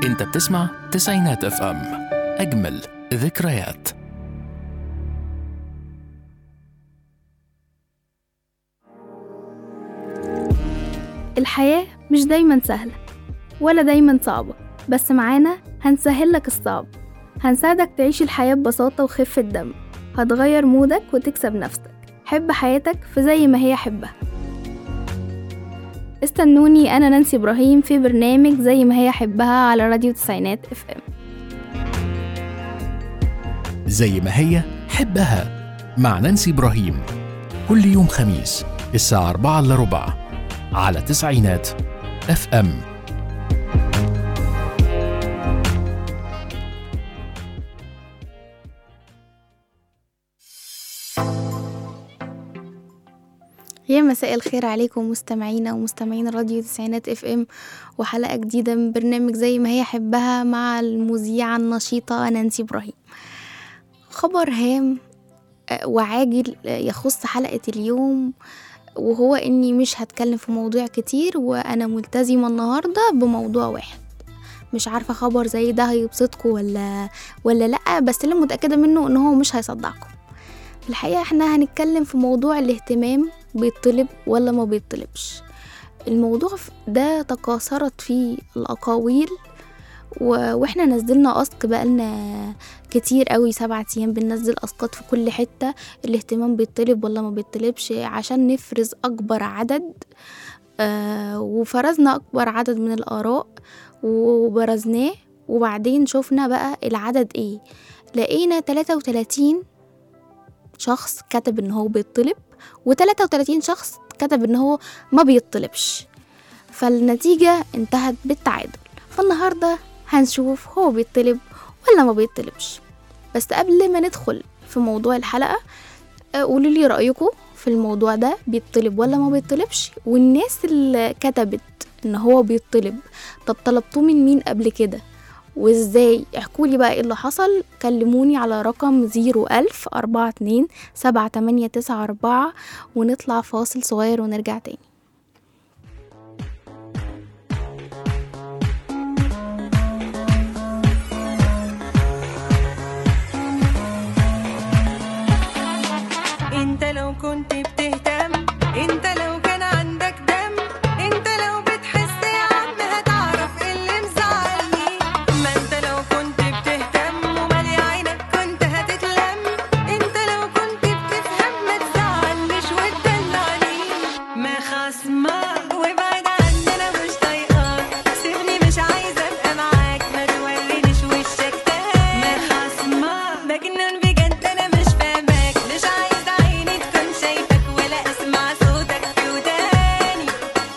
انت بتسمع تسعينات اف ام اجمل ذكريات الحياة مش دايما سهلة ولا دايما صعبة بس معانا هنسهل لك الصعب هنساعدك تعيش الحياة ببساطة وخفة دم هتغير مودك وتكسب نفسك حب حياتك في زي ما هي حبها استنوني أنا نانسي إبراهيم في برنامج زي ما هي حبها على راديو تسعينات اف ام زي ما هي حبها مع نانسي إبراهيم كل يوم خميس الساعة 4 إلا ربع على تسعينات اف ام يا مساء الخير عليكم مستمعينا ومستمعين راديو تسعينات اف ام وحلقة جديدة من برنامج زي ما هي حبها مع المذيعة النشيطة نانسي إبراهيم خبر هام آه، وعاجل آه، يخص حلقة اليوم وهو اني مش هتكلم في مواضيع كتير وانا ملتزمة النهاردة بموضوع واحد مش عارفة خبر زي ده هيبسطكم ولا ولا لأ بس اللي متأكدة منه ان هو مش هيصدعكم في الحقيقة احنا هنتكلم في موضوع الاهتمام بيطلب ولا ما بيطلبش الموضوع ف- ده تكاثرت فيه الأقاويل و... واحنا نزلنا أسق بقالنا كتير قوي سبعة أيام بننزل أسقات في كل حتة الاهتمام بيطلب ولا ما بيطلبش عشان نفرز أكبر عدد آه وفرزنا أكبر عدد من الآراء وبرزناه وبعدين شفنا بقى العدد ايه لقينا 33 شخص كتب ان هو بيطلب و33 شخص كتب ان هو ما بيطلبش فالنتيجة انتهت بالتعادل فالنهاردة هنشوف هو بيطلب ولا ما بيطلبش بس قبل ما ندخل في موضوع الحلقة آه، قولوا لي رأيكم في الموضوع ده بيطلب ولا ما بيطلبش والناس اللي كتبت ان هو بيطلب طب طلبتوه من مين قبل كده وازاي احكوا لي بقى ايه اللي حصل كلموني على رقم زيرو ألف أربعة اتنين سبعة تمانية تسعة أربعة ونطلع فاصل صغير ونرجع تاني انت لو كنت بتهتم انت لو كان عندك دم انت لو بتحس يا عم هتعرف ايه اللي مزعلني ما انت لو كنت بتهتم ومالي عينك كنت هتتلم انت لو كنت بتفهم ما تزعلنيش وتدلعني ما خصمك وابعد عني انا مش طايقاك سيبني مش عايزه ابقى معاك ما تورينيش وشك تاني ما خصمك مجنون بجد انا مش فاهماك مش عايزه عيني تكون شايفك ولا اسمع صوتك في وداني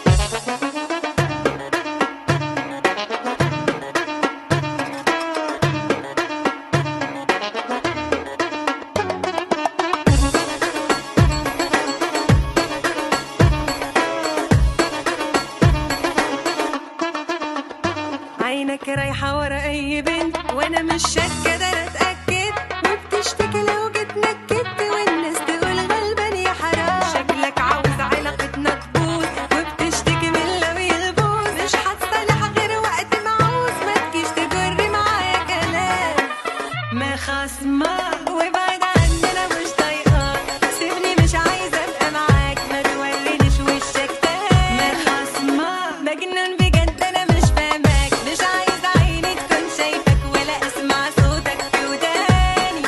عينك رايحة ورا أي بنت وأنا مش شاكة ده أنا أتأكد وبتشتكي لو جيت نكدت والناس تقول غلبان يا حرام شكلك عاوز علاقتنا تبوظ وبتشتكي من لو يلبوظ مش هتصالح غير وقت ما عاوز ما تجيش تجري معايا كلام ما خصمك وابعد عني انا مش طايقاك سيبني مش عايزه ابقى معاك ما تورينيش وشك تاني ما خصمك مجنون بجد انا مش فاهماك مش عايزه عيني تكون شايفك ولا اسمع صوتك في وداني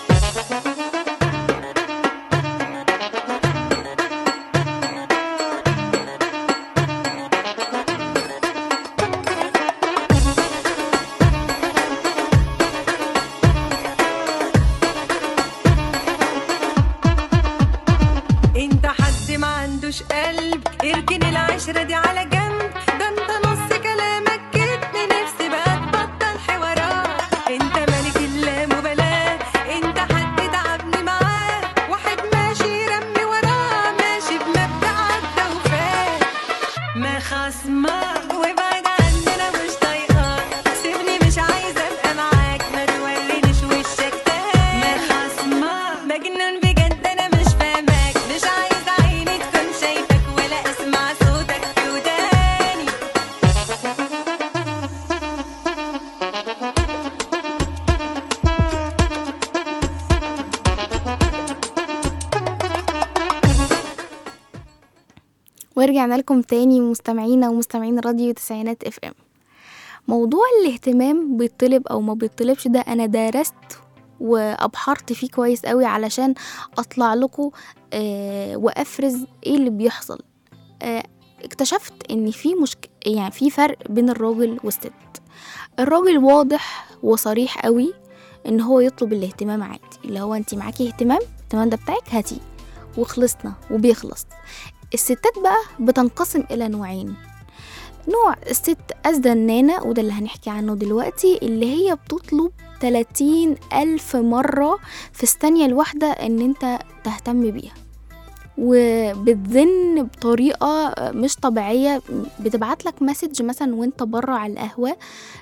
انت حد ما عندوش قلب اركن العشرة دي على جنب ده انت نص كلامك كدب نفسي بقى تبطل حوارات انت ملك اللامبالاة انت حد تعبني معاه واحد ماشي رمي وراه ماشي بمبدأ عدى وفات ما خصمك وابعد عني انا مش طايقاك سيبني مش عايزه ابقى معاك ما تورينيش وشك تاني ما خصمك مجنون بجد انا مش فاهماك مش عايزه عيني تكون شايفك ولا اسمع صوتك في وداني ورجعنا لكم تاني مستمعينا ومستمعين راديو تسعينات اف ام موضوع الاهتمام بيطلب او ما بيطلبش ده انا درست وابحرت فيه كويس قوي علشان اطلع لكم آه وافرز ايه اللي بيحصل آه اكتشفت ان في مشك... يعني في فرق بين الراجل والست الراجل واضح وصريح قوي ان هو يطلب الاهتمام عادي اللي هو انت معاكي اهتمام الاهتمام ده بتاعك هاتيه وخلصنا وبيخلص الستات بقى بتنقسم إلى نوعين نوع الست الزنانة وده اللي هنحكي عنه دلوقتي اللي هي بتطلب 30 ألف مرة في الثانية الواحدة إن أنت تهتم بيها وبتزن بطريقة مش طبيعية بتبعت لك مسج مثلا وانت بره على القهوة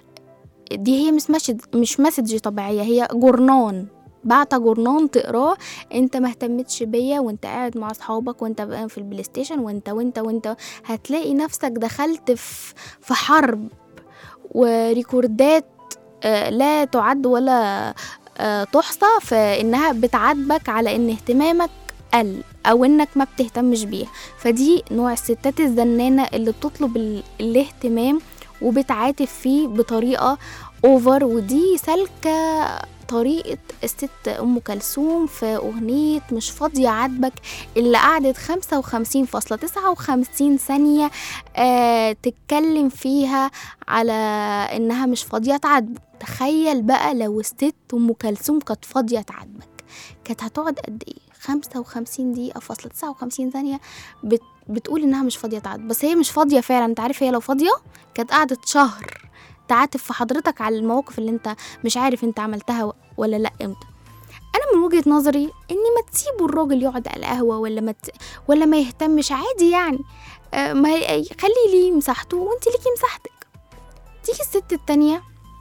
دي هي مش مسج مش مسج طبيعية هي جورنان بعت جورنان تقراه انت ما اهتمتش بيا وانت قاعد مع اصحابك وانت بقى في البلاي ستيشن وانت وانت وانت هتلاقي نفسك دخلت في في حرب وريكوردات آه، لا تعد ولا آه، تحصى فانها بتعاتبك على ان اهتمامك قل او انك ما بتهتمش بيها فدي نوع الستات الزنانه اللي بتطلب ال- الاهتمام وبتعاتب فيه بطريقه اوفر ودي سالكه طريقة الست أم كلثوم في أغنية مش فاضية عاتبك اللي قعدت خمسة وخمسين فاصلة تسعة وخمسين ثانية آه تتكلم فيها على إنها مش فاضية تعاتبك تخيل بقى لو الست أم كلثوم كانت فاضية تعاتبك كانت هتقعد قد إيه خمسة وخمسين دقيقة فاصلة تسعة وخمسين ثانية بت بتقول إنها مش فاضية تعاتبك بس هي مش فاضية فعلا أنت عارف هي لو فاضية كانت قعدت شهر تعاتب في حضرتك على المواقف اللي انت مش عارف انت عملتها ولا لا امتى انا من وجهه نظري اني ما تسيبوا الراجل يقعد على القهوه ولا ما ت... ولا ما يهتمش عادي يعني آه ما ي- خليه ليه مساحته وانت ليكي مساحتك تيجي الست التانية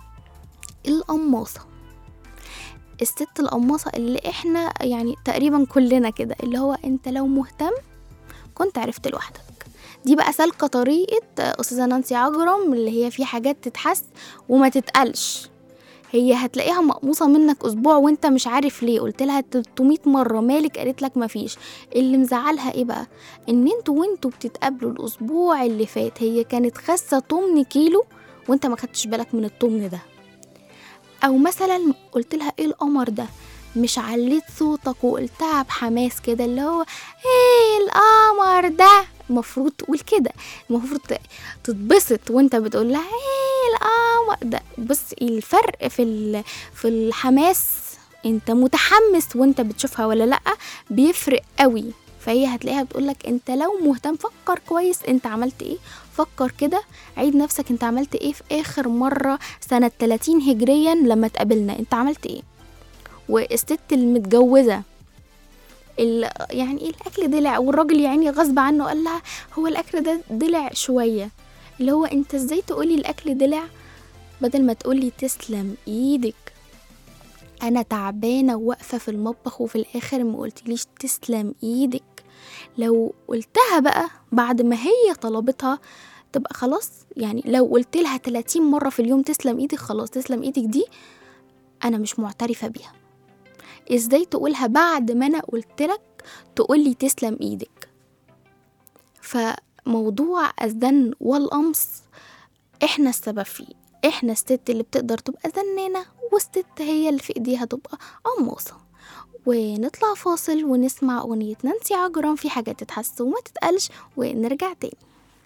القماصة الست القماصة اللي احنا يعني تقريبا كلنا كده اللي هو انت لو مهتم كنت عرفت لوحدك دي بقى سالكة طريقة أستاذة نانسي عجرم اللي هي في حاجات تتحس وما تتقالش هي هتلاقيها مقموصة منك أسبوع وانت مش عارف ليه قلت لها 300 مرة مالك قالت لك مفيش اللي مزعلها ايه بقى ان انتوا وانتوا بتتقابلوا الأسبوع اللي فات هي كانت خاسة 8 كيلو وانت ما خدتش بالك من الطمن ده او مثلا قلت لها ايه القمر ده مش عليت صوتك وقلتها بحماس كده اللي هو ايه القمر ده المفروض تقول كده المفروض ت- تتبسط وانت بتقول لها ايه القمر ده بص الفرق في ال- في الحماس انت متحمس وانت بتشوفها ولا لا بيفرق قوي فهي هتلاقيها بتقولك انت لو مهتم فكر كويس انت عملت ايه فكر كده عيد نفسك انت عملت ايه في اخر مرة سنة 30 هجريا لما اتقابلنا انت عملت ايه والست المتجوزة ال- يعني ايه الاكل دلع والراجل يعني غصب عنه قال لها هو الاكل ده دلع شويه اللي هو انت ازاي تقولي الاكل دلع بدل ما تقولي تسلم ايدك انا تعبانه واقفه في المطبخ وفي الاخر ما قلتليش تسلم ايدك لو قلتها بقى بعد ما هي طلبتها تبقى خلاص يعني لو قلت لها 30 مره في اليوم تسلم ايدك خلاص تسلم ايدك دي انا مش معترفه بيها ازاي تقولها بعد ما انا قلتلك تقولي تسلم ايدك فموضوع الزن والقمص احنا السبب فيه احنا الست اللي بتقدر تبقى زنانة والست هي اللي في ايديها تبقى قماصة ونطلع فاصل ونسمع أغنية نانسي عجرم في حاجات تتحس وما تتقلش ونرجع تاني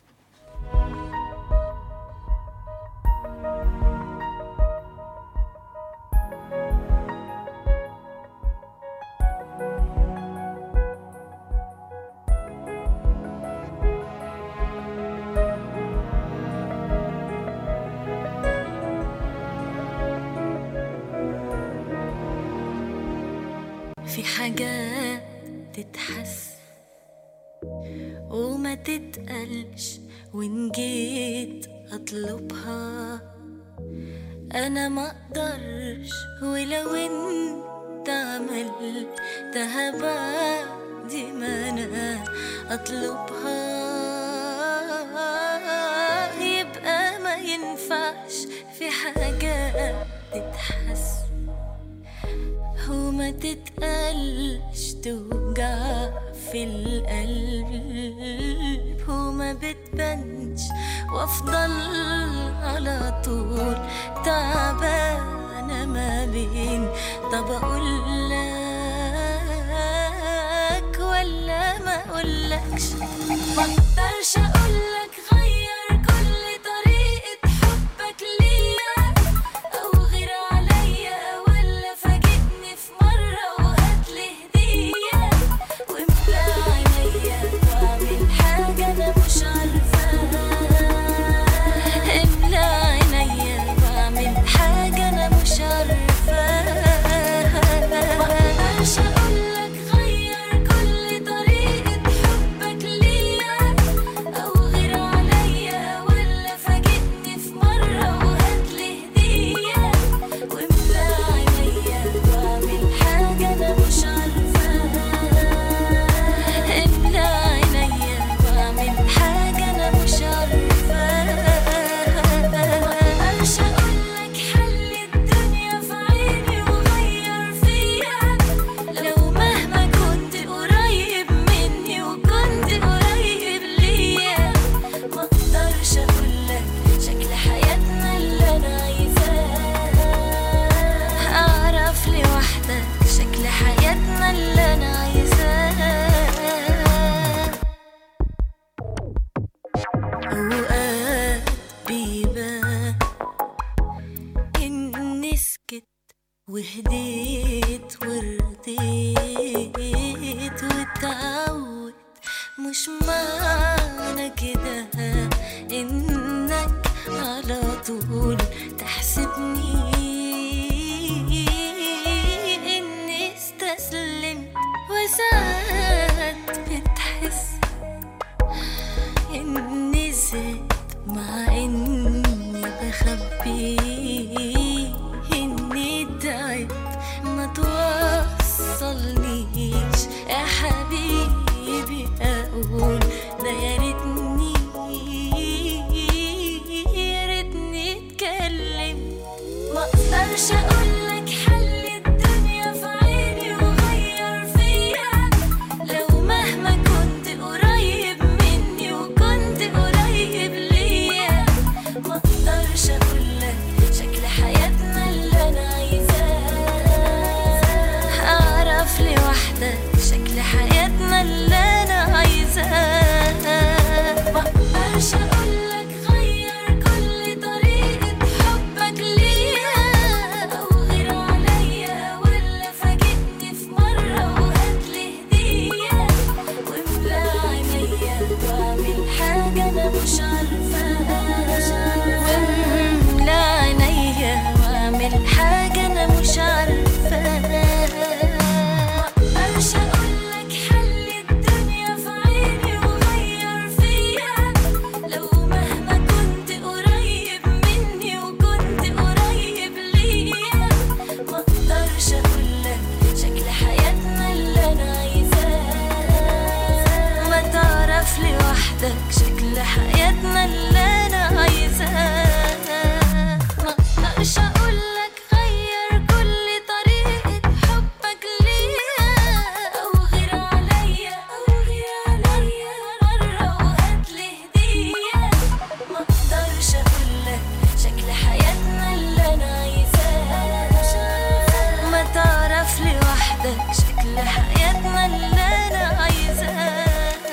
في حاجات تتحس وما تتقلش وإن جيت أطلبها أنا ما أقدرش ولو أنت عملتها بعد ما أنا أطلبها يبقى ما ينفعش في حاجات تتحس وما تتقلش توجع في القلب ما بتبانش وافضل على طول تعبانة ما بين طب اقول لك ولا ما اقولكش ما اقدرش اقولك غير كل طريقة حبك ليا او غير عليا ولا فاجئني في مرة وهاتلي هدية واملى عينيا واعمل حاجة انا مش عارفاها املى عينيا واعمل حاجة انا مش عارفاها مقدرش اقولك غير كل طريقة حبك ليا او غير عليا ولا فاجئني في مرة وهاتلي هدية واملى عينيا واعمل حاجة انا مش عارفاها املى عينيا واعمل حاجة انا مش عارفاها مقدرش اقولك حل الدنيا في عيني وغير فيا لو مهما كنت قريب مني وكنت قريب ليا مقدرش اقولك شكل حياتنا اللي انا عايزاه اعرف لوحدك شكل حياتنا اللي انا عايزاه اوقات بيبان اني سكت وهديت ورضيت واتعود مش معنى كده انك على طول تحسبني اني استسلمت وساعات بتحس اني زدت مع اني بخبي اني تعبت ما توصلنيش يا حبيبي اقول ده يا ريتني يا ريتني اتكلم ما اقدرش اقولك حل الدنيا في عيني وغير فيا لو مهما كنت قريب مني وكنت قريب ليا ما اقدرش اقولك شكل حياتنا اللي انا عايزاه اعرف لوحدك شكل حياتنا اللي انا عايزاه ما اقدرش اقولك غير كل طريقة حبك ليا او غير عليا ولا فاجئني في مرة وهاتلي هدية واملى عينيا واعمل حاجة انا مش عارفاها واملى عينيا واعمل حاجة انا مش عارفاها مقدرش اقولك حل الدنيا في عيني وغير فيا لو مهما كنت قريب مني وكنت قريب ليا مقدرش اقولك شكل حياتنا اللي انا عايزاه ما تعرف لوحدك شكل حياتنا اللي انا عايزاه ما اقدرش اقولك غير كل طريقة حبك ليا او غير عليا او غير عليا مرة وهاتلي هدية ما اقدرش اقولك شكل حياتنا اللي انا عايزاه ما تعرف لوحدك شكل حياتنا اللي انا عايزاه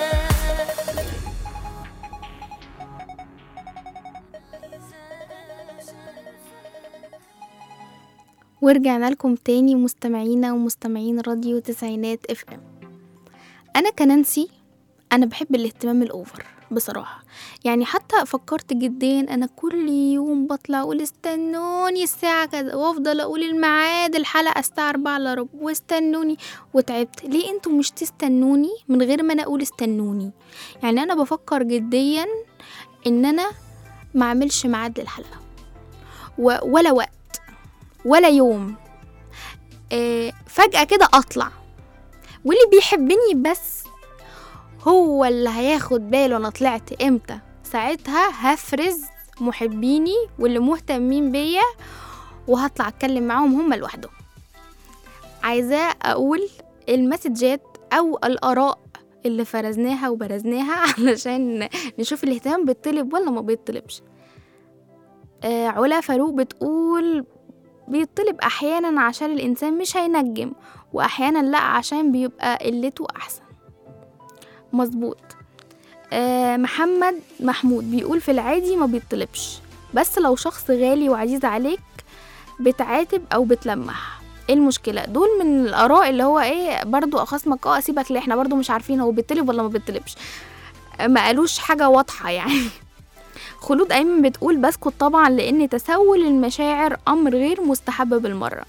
ورجعنا لكم تاني مستمعينا ومستمعين راديو تسعينات اف ام انا كنانسي انا بحب الاهتمام الاوفر بصراحة يعني حتى فكرت جديا انا كل يوم بطلع اقول استنوني الساعة كذا وافضل اقول الميعاد الحلقة الساعة أربعة الا ربع واستنوني وتعبت ليه انتوا مش تستنوني من غير ما انا اقول استنوني يعني انا بفكر جديا ان انا ما اعملش ميعاد للحلقة و... ولا وقت ولا يوم آه، فجأة كده أطلع واللي بيحبني بس هو اللي هياخد باله أنا طلعت إمتى ساعتها هفرز محبيني واللي مهتمين بيا وهطلع أتكلم معاهم هما لوحدهم عايزاه أقول المسجات أو الآراء اللي فرزناها وبرزناها علشان نشوف الاهتمام بيطلب ولا ما بيطلبش آه علا فاروق بتقول بيطلب احيانا عشان الانسان مش هينجم واحيانا لا عشان بيبقى قلته احسن مظبوط آه محمد محمود بيقول في العادي ما بيطلبش بس لو شخص غالي وعزيز عليك بتعاتب او بتلمح ايه المشكله دول من الاراء اللي هو ايه برضو اخصمك اه اسيبك ليه احنا برضو مش عارفين هو بيطلب ولا ما بيطلبش آه، ما قالوش حاجه واضحه يعني خلود ايمن بتقول بسكت طبعا لان تسول المشاعر امر غير مستحب بالمره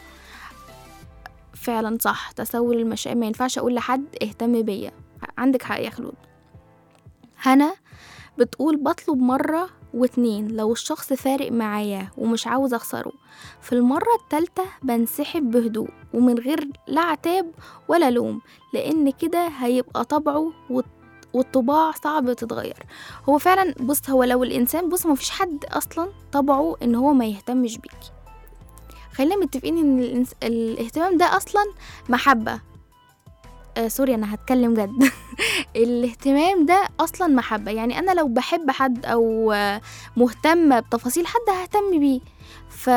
فعلا صح تسول المشاعر ما ينفعش اقول لحد اهتم بيا عندك حق يا خلود هنا بتقول بطلب مرة واتنين لو الشخص فارق معايا ومش عاوز اخسره في المرة التالتة بنسحب بهدوء ومن غير لا عتاب ولا لوم لان كده هيبقى طبعه والط- والطباع صعب تتغير هو فعلا بص هو لو الانسان بص مفيش حد اصلا طبعه ان هو ما يهتمش بيكي خلينا متفقين ان الإنس... الاهتمام ده اصلا محبة آه سوري انا هتكلم جد الاهتمام ده اصلا محبة يعني انا لو بحب حد او آه، مهتمة بتفاصيل حد ههتم بيه ف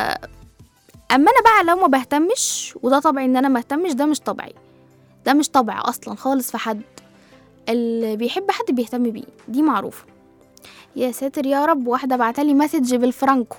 اما انا بقى لو ما بهتمش وده طبعي ان انا ما اهتمش ده مش طبعي ده مش طبع اصلا خالص في حد اللي بيحب حد بيهتم بيه دي معروفة يا ساتر يا رب واحدة بعتلي مسج بالفرانكو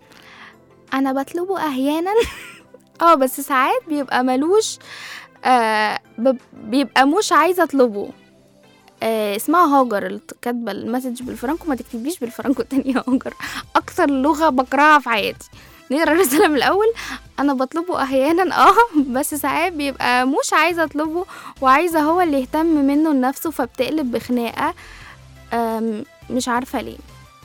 انا بطلبه احيانا اه بس ساعات بيبقى ملوش آه ب- بيبقى مش عايزه اطلبه آه اسمها هاجر اللي كاتبه المسج بالفرانكو ما تكتبليش بالفرانكو تاني يا هاجر اكتر لغه بكرهها في حياتي نقرا الرساله من الاول انا بطلبه احيانا اه بس ساعات بيبقى مش عايزه اطلبه وعايزه هو اللي يهتم منه لنفسه فبتقلب بخناقه آم، مش عارفه ليه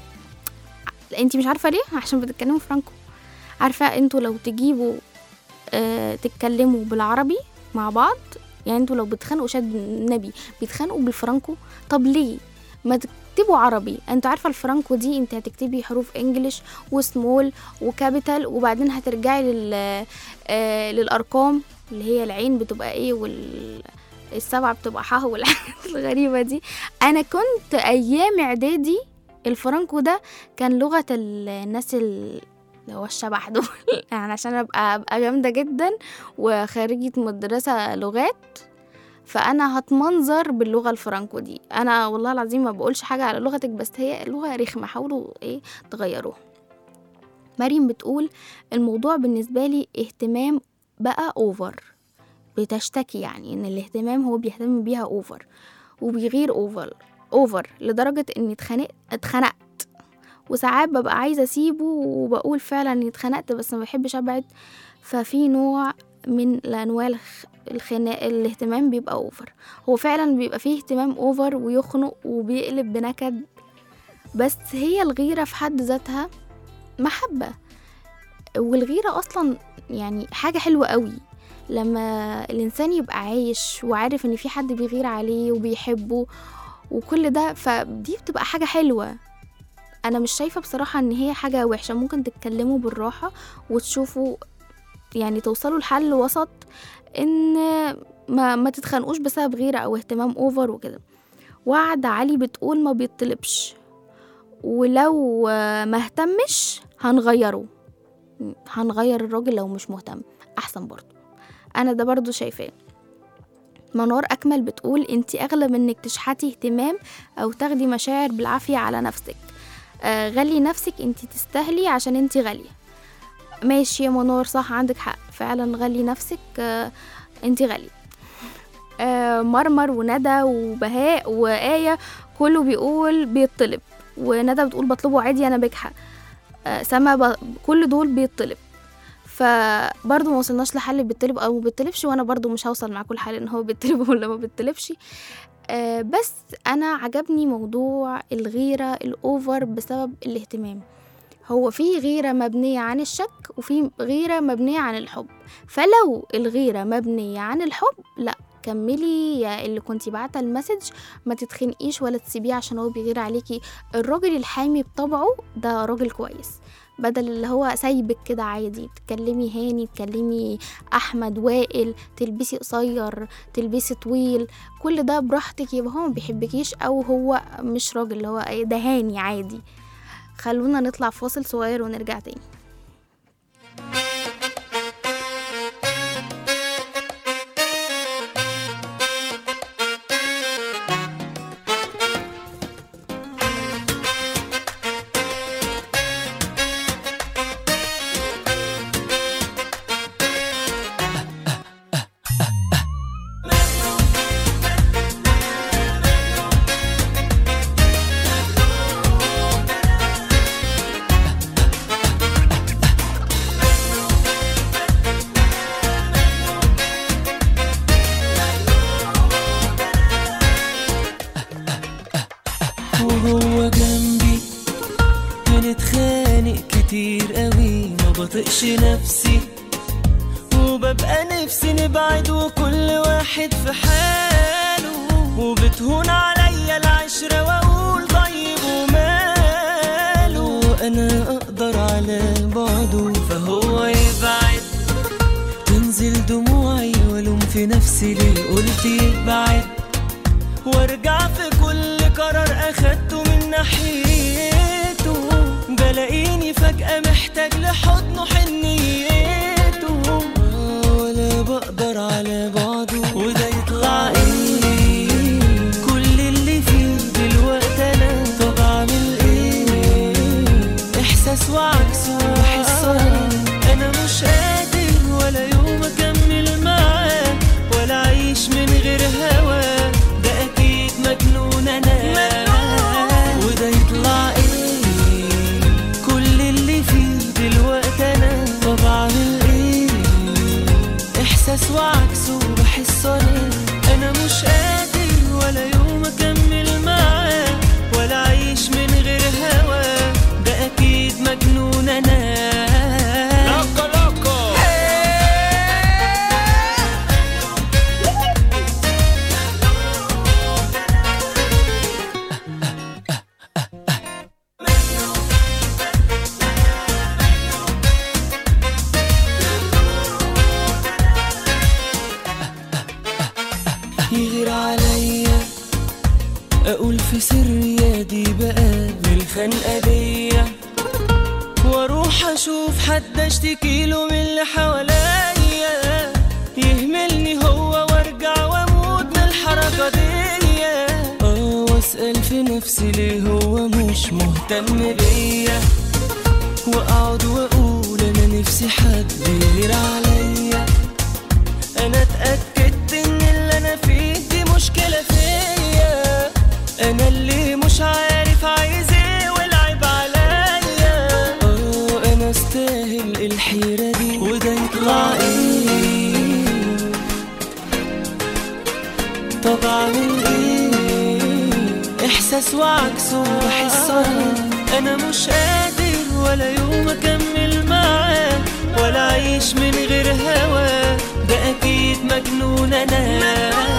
انتي مش عارفه ليه عشان بتتكلموا فرانكو عارفه انتوا لو تجيبوا آه تتكلموا بالعربي مع بعض يعني انتوا لو بتخانقوا شاد النبي بيتخانقوا بالفرانكو طب ليه ما تكتبوا عربي انت عارفه الفرانكو دي انت هتكتبي حروف انجليش وسمول وكابيتال وبعدين هترجعي لل آه للارقام اللي هي العين بتبقى ايه وال السبعة بتبقى ح والحاجات الغريبة دي أنا كنت أيام إعدادي الفرانكو ده كان لغة ال- الناس ال- اللي هو الشبح دول يعني عشان أبقى أبقى جامدة جدا وخريجة مدرسة لغات فأنا هتمنظر باللغة الفرانكو دي أنا والله العظيم ما بقولش حاجة على لغتك بس هي لغة رخمة حاولوا إيه تغيروها مريم بتقول الموضوع بالنسبة لي اهتمام بقى اوفر بتشتكي يعني ان الاهتمام هو بيهتم بيها اوفر وبيغير اوفر اوفر لدرجة اني اتخنقت اتخنقت وساعات ببقى عايزة اسيبه وبقول فعلا اني اتخنقت بس ما بحبش ابعد ففي نوع من الانواع الخ- الخناق الاهتمام بيبقى اوفر هو فعلا بيبقى فيه اهتمام اوفر ويخنق وبيقلب بنكد بس هي الغيرة في حد ذاتها محبة والغيرة أصلا يعني حاجة حلوة قوي لما الإنسان يبقى عايش وعارف إن في حد بيغير عليه وبيحبه وكل ده فدي بتبقى حاجة حلوة أنا مش شايفة بصراحة إن هي حاجة وحشة ممكن تتكلموا بالراحة وتشوفوا يعني توصلوا لحل وسط إن ما, ما تتخانقوش بسبب غيرة أو اهتمام أوفر وكده وعد علي بتقول ما بيطلبش ولو آه، ما اهتمش هنغيره هنغير الراجل لو مش مهتم احسن برضو انا ده برضو شايفاه منار اكمل بتقول انتي اغلى من انك تشحتي اهتمام او تاخدي مشاعر بالعافيه على نفسك آه غلي نفسك انتي تستاهلي عشان انتي غاليه ماشي يا منار صح عندك حق فعلا غلي نفسك آه انتي غاليه آه مرمر وندى وبهاء وآية كله بيقول بيطلب وندى بتقول بطلبه عادي انا بجحة آه سما ب... كل دول بيطلب فبرضه ما وصلناش لحل بيطلب او ما بيطلبش وانا برضه مش هوصل مع كل حل ان هو بيطلب ولا ما بيطلبش آه بس انا عجبني موضوع الغيرة الاوفر بسبب الاهتمام هو في غيرة مبنية عن الشك وفي غيرة مبنية عن الحب فلو الغيرة مبنية عن الحب لا كملي يا اللي كنتي بعت المسج ما تتخنقيش ولا تسيبيه عشان هو بيغير عليكي الراجل الحامي بطبعه ده راجل كويس بدل اللي هو سايبك كده عادي تكلمي هاني تكلمي احمد وائل تلبسي قصير تلبسي طويل كل ده براحتك يبقى هو ما بيحبكيش او هو مش راجل اللي هو إيه ده هاني عادي خلونا نطلع فاصل صغير ونرجع تاني وهو جنبي بنتخانق كتير قوي ما بطقش نفسي وببقى نفسي نبعد وكل واحد في حاله وبتهون عليا العشرة واقول طيب وماله انا اقدر على بعده فهو يبعد تنزل دموعي والوم في نفسي ليه قلت يبعد وارجع في كل قرار اخدته من ناحيته بلاقيني فجأة محتاج لحضنه حنيته ولا بقدر على بعضه وده يطلع ايه كل اللي فيه دلوقتي انا طب اعمل ايه احساس وعكسه بحس انا مش قادر ولا يوم اكمل معاه ولا اعيش من غير هواه ده اكيد مجنون انا وده يطلع ايه كل اللي فيه دلوقتي انا طب اعمل ايه احساس وعكسه بحس انا انا مش قادر ولا يوم اكمل معاه ولا اعيش من غير هواه ده اكيد مجنون انا لوكو لوكو يغير عليا اقول في سري يا دي بقى من الخنقه دي واروح اشوف حد اشتكي له من اللي حواليا يهملني هو وارجع واموت من الحركه دي اه واسال في نفسي ليه هو مش مهتم بيا واقعد واقول انا نفسي حد يغير عليا انا اتاكدت ان اللي انا فيه دي مشكله فيا انا اللي مش عارف عايز ايه والعيب عليا اه انا استاهل الحيره دي وده يطلع ايه طب اعمل ايه احساس وعكسه بحس انا انا مش قادر ولا يوم اكمل معاه ولا اعيش من غير هواه ده اكيد مجنون انا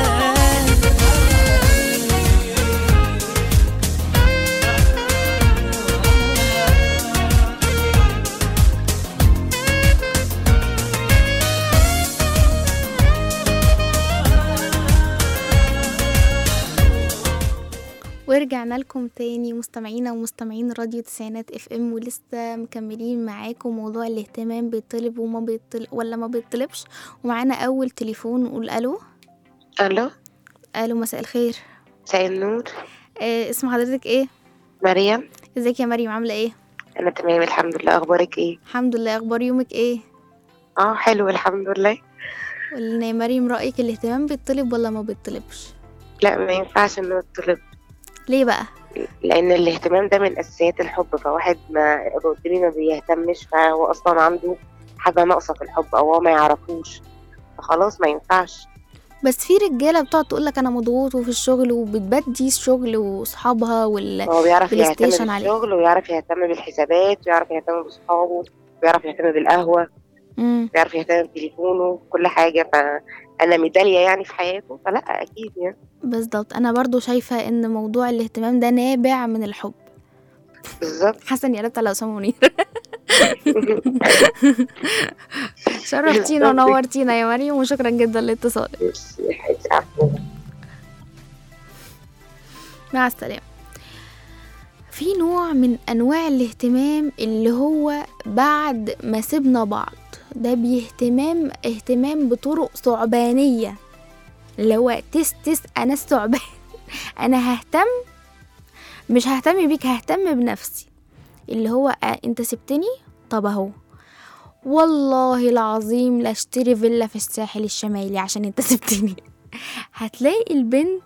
ورجعنا لكم تاني مستمعينا ومستمعين راديو تسعينات اف ام ولسه مكملين معاكم موضوع الاهتمام بيطلب وما بيطلب ولا ما بيطلبش ومعانا اول تليفون نقول الو الو الو مساء الخير مساء النور آه اسم حضرتك ايه مريم ازيك يا مريم عامله ايه انا تمام الحمد لله اخبارك ايه الحمد لله اخبار يومك ايه اه حلو الحمد لله قولنا يا مريم رايك الاهتمام بيطلب ولا ما بيطلبش لا ما ينفعش انه يطلب ليه بقى لان الاهتمام ده من اساسيات الحب فواحد ما قدامي ما بيهتمش فهو اصلا عنده حاجه ناقصه في الحب او هو ما يعرفوش فخلاص ما ينفعش بس في رجاله بتقعد تقول لك انا مضغوط وفي الشغل وبتبدي الشغل واصحابها وال هو بيعرف بلاي يهتم ستيشن عليه. بالشغل ويعرف يهتم بالحسابات ويعرف يهتم باصحابه ويعرف يهتم بالقهوه مم. ويعرف يهتم بتليفونه كل حاجه فانا ميداليه يعني في حياته فلا اكيد يعني بالظبط انا برضو شايفه ان موضوع الاهتمام ده نابع من الحب بالظبط حسن يا ريت على اسامه منير شرفتينا ونورتينا يا مريم وشكرا جدا لاتصالك ماشي يا حبيبتي عفوا مع السلامة في نوع من أنواع الاهتمام اللي هو بعد ما سيبنا بعض ده بيهتمام اهتمام بطرق ثعبانية اللي هو تس تس أنا الثعبان أنا ههتم مش ههتم بيك ههتم بنفسي اللي هو آه، انت سبتني طب اهو والله العظيم لا اشتري فيلا في الساحل الشمالي عشان انت سبتني هتلاقي البنت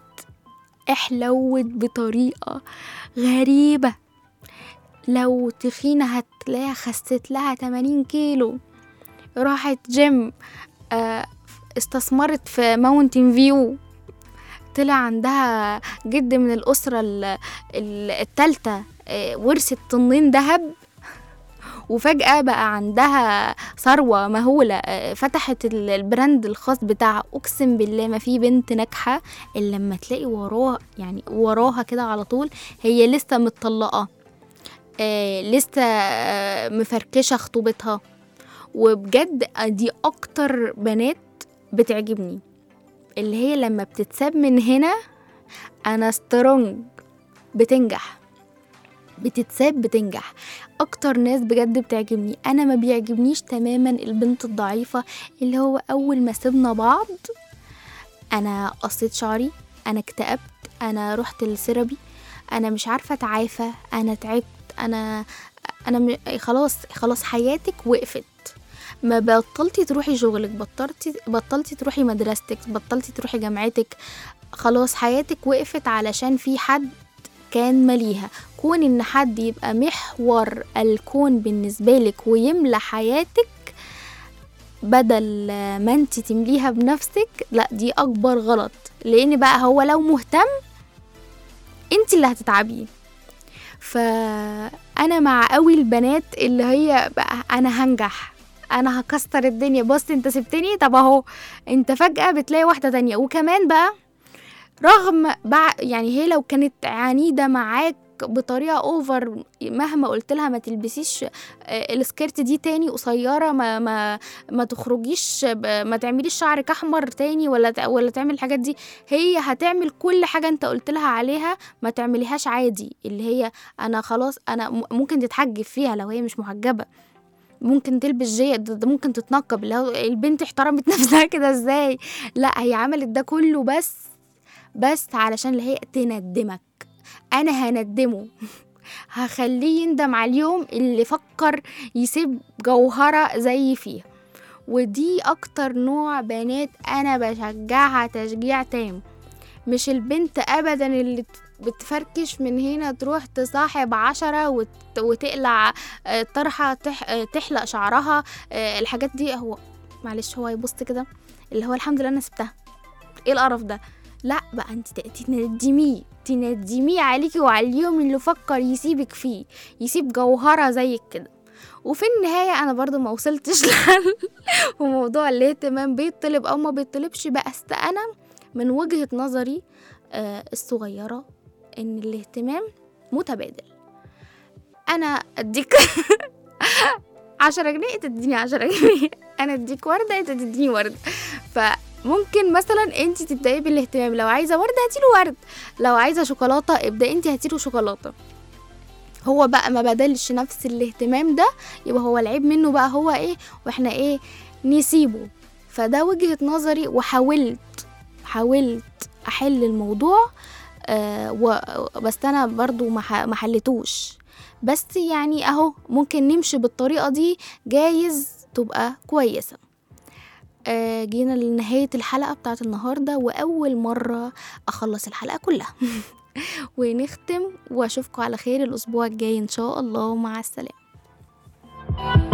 احلوت بطريقة غريبة لو تخينة هتلاقيها خست لها 80 كيلو راحت جيم آه، استثمرت في ماونتن فيو طلع عندها جد من الأسرة ال- ال- التالتة آه، ورثت طنين ذهب وفجأة بقى عندها ثروة مهولة آه، فتحت ال- البراند الخاص بتاعها أقسم بالله ما في بنت ناجحة إلا لما تلاقي وراه يعني وراها كده على طول هي لسه متطلقة آه لسه آه مفركشة خطوبتها وبجد دي أكتر بنات بتعجبني اللي هي لما بتتساب من هنا أنا سترونج بتنجح بتتساب بتنجح اكتر ناس بجد بتعجبني انا ما بيعجبنيش تماما البنت الضعيفة اللي هو اول ما سيبنا بعض انا قصيت شعري انا اكتئبت انا رحت للثيرابي انا مش عارفة اتعافى انا تعبت انا انا م... خلاص خلاص حياتك وقفت ما بطلتي تروحي شغلك بطلتي بطلتي تروحي مدرستك بطلتي تروحي جامعتك خلاص حياتك وقفت علشان في حد كان مليها كون ان حد يبقى محور الكون بالنسبة لك ويملى حياتك بدل ما انت تمليها بنفسك لا دي اكبر غلط لان بقى هو لو مهتم انت اللي هتتعبي فانا مع قوي البنات اللي هي بقى انا هنجح انا هكسر الدنيا بص انت سبتني طب اهو انت فجأة بتلاقي واحدة تانية وكمان بقى رغم بع... يعني هي لو كانت عنيدة معاك بطريقة اوفر مهما قلت لها ما تلبسيش آه، السكيرت دي تاني قصيرة ما ما ما تخرجيش ب- ما تعمليش شعرك احمر تاني ولا ت- ولا تعمل الحاجات دي هي هتعمل كل حاجة انت قلت لها عليها ما تعمليهاش عادي اللي هي انا خلاص انا م- ممكن تتحجب فيها لو هي مش محجبة ممكن تلبس جيد ده ممكن تتنقب لو البنت احترمت نفسها كده ازاي لا هي عملت ده كله بس بس علشان اللي هي تندمك انا هندمه هخليه يندم على اليوم اللي فكر يسيب جوهرة زي فيها ودي اكتر نوع بنات انا بشجعها تشجيع تام مش البنت ابدا اللي بتفركش من هنا تروح تصاحب عشرة وت... وتقلع آه، طرحة تح... آه، تحلق شعرها آه، الحاجات دي هو معلش هو يبص كده اللي هو الحمد لله انا سبتها ايه القرف ده لا بقى انت ت- تندميه تندميه عليكي وعلى اليوم اللي فكر يسيبك فيه يسيب جوهرة زيك كده وفي النهاية أنا برضو ما وصلتش لحل وموضوع الاهتمام بيطلب أو ما بيطلبش بس أنا من وجهة نظري آه الصغيرة إن الاهتمام متبادل أنا أديك عشرة جنيه انت تديني عشرة جنيه أنا أديك وردة انت تديني وردة فممكن مثلا انت تبدأي بالاهتمام لو عايزة وردة هاتيله ورد لو عايزة شوكولاتة ابدأ انت هاتيله شوكولاتة هو بقى ما بدلش نفس الاهتمام ده يبقى هو العيب منه بقى هو ايه واحنا ايه نسيبه فده وجهة نظري وحاولت حاولت احل الموضوع آه و بس انا برضو ما ح- ما حلتوش بس يعني اهو ممكن نمشي بالطريقة دي جايز تبقى كويسة آه جينا لنهاية الحلقة بتاعت النهاردة وأول مرة أخلص الحلقة كلها ونختم وأشوفكم على خير الأسبوع الجاي إن شاء الله مع السلامة